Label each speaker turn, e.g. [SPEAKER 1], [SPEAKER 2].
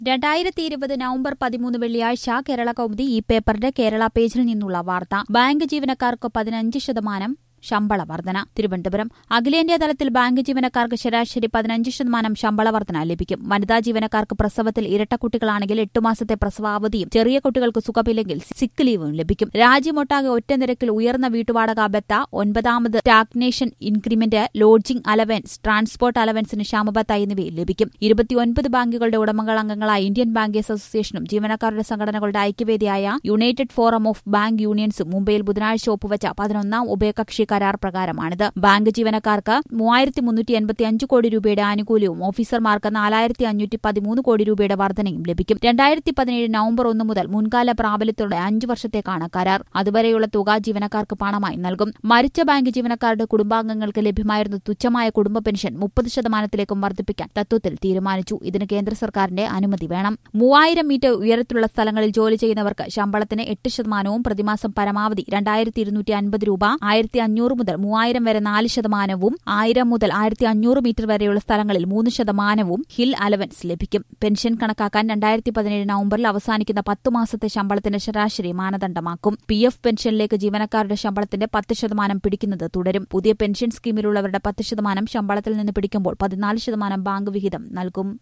[SPEAKER 1] രണ്ടായിരത്തി ഇരുപത് നവംബർ പതിമൂന്ന് വെള്ളിയാഴ്ച കേരള കൗമുദി ഈ പേപ്പറിന്റെ കേരള പേജിൽ നിന്നുള്ള വാർത്ത ബാങ്ക് ജീവനക്കാർക്ക് പതിനഞ്ച് ശതമാനം ശമ്പള വർധന തിരുവനന്തപുരം അഖിലേന്ത്യാ തലത്തിൽ ബാങ്ക് ജീവനക്കാർക്ക് ശരാശരി പതിനഞ്ച് ശതമാനം ശമ്പള വർധന ലഭിക്കും വനിതാ ജീവനക്കാർക്ക് പ്രസവത്തിൽ ഇരട്ടക്കുട്ടികളാണെങ്കിൽ എട്ട് മാസത്തെ പ്രസവാവധിയും ചെറിയ കുട്ടികൾക്ക് സുഖമില്ലെങ്കിൽ സിക്ക് ലീവും ലഭിക്കും രാജ്യമൊട്ടാകെ ഒറ്റ നിരക്കിൽ ഉയർന്ന വീട്ടുവാടക ബത്ത ഒൻപതാമത് stagnation increment lodging allowance transport അലവൻസിന് ക്ഷാമബത്ത എന്നിവയിൽ ലഭിക്കും ഇരുപത്തിയൊൻപത് ബാങ്കുകളുടെ ഉടമകൾ അംഗങ്ങളായ ഇന്ത്യൻ ബാങ്കേഴ്സ് അസോസിയേഷനും ജീവനക്കാരുടെ സംഘടനകളുടെ ഐക്യവേദിയായ യുണൈറ്റഡ് ഫോറം ഓഫ് ബാങ്ക് യൂണിയൻസും മുംബൈയിൽ ബുധനാഴ്ച ഒപ്പുവച്ച പതിനൊന്നാം ഉഭയകക്ഷി കരാർ പ്രകാരമാണിത് ബാങ്ക് ജീവനക്കാർക്ക് മൂവായിരത്തി മുന്നൂറ്റി എൺപത്തി അഞ്ച് കോടി രൂപയുടെ ആനുകൂല്യവും ഓഫീസർമാർക്ക് നാലായിരത്തി അഞ്ഞൂറ്റി പതിമൂന്ന് കോടി രൂപയുടെ വർധനയും ലഭിക്കും രണ്ടായിരത്തി പതിനേഴ് നവംബർ ഒന്ന് മുതൽ മുൻകാല പ്രാബല്യത്തോടെ അഞ്ചു വർഷത്തേക്കാണ് കരാർ അതുവരെയുള്ള തുക ജീവനക്കാർക്ക് പണമായി നൽകും മരിച്ച ബാങ്ക് ജീവനക്കാരുടെ കുടുംബാംഗങ്ങൾക്ക് ലഭ്യമായിരുന്ന തുച്ഛമായ കുടുംബ പെൻഷൻ മുപ്പത് ശതമാനത്തിലേക്കും വർദ്ധിപ്പിക്കാൻ തത്വത്തിൽ തീരുമാനിച്ചു ഇതിന് കേന്ദ്ര സർക്കാരിന്റെ അനുമതി വേണം മൂവായിരം മീറ്റർ ഉയരത്തിലുള്ള സ്ഥലങ്ങളിൽ ജോലി ചെയ്യുന്നവർക്ക് ശമ്പളത്തിന് എട്ട് ശതമാനവും പ്രതിമാസം പരമാവധി രണ്ടായിരത്തി ഇരുന്നൂറ്റി അൻപത് രൂപ ആയിരത്തി അഞ്ഞൂറ് മുതൽ മൂവായിരം വരെ നാല് ശതമാനവും ആയിരം മുതൽ ആയിരത്തി അഞ്ഞൂറ് മീറ്റർ വരെയുള്ള സ്ഥലങ്ങളിൽ മൂന്ന് ശതമാനവും ഹിൽ അലവൻസ് ലഭിക്കും പെൻഷൻ കണക്കാക്കാൻ രണ്ടായിരത്തി പതിനേഴ് നവംബറിൽ അവസാനിക്കുന്ന പത്ത് മാസത്തെ ശമ്പളത്തിന്റെ ശരാശരി മാനദണ്ഡമാക്കും പി എഫ് പെൻഷനിലേക്ക് ജീവനക്കാരുടെ ശമ്പളത്തിന്റെ പത്ത് ശതമാനം പിടിക്കുന്നത് തുടരും പുതിയ പെൻഷൻ സ്കീമിലുള്ളവരുടെ പത്ത് ശതമാനം ശമ്പളത്തിൽ നിന്ന് പിടിക്കുമ്പോൾ പതിനാല് ശതമാനം ബാങ്ക് വിഹിതം നൽകും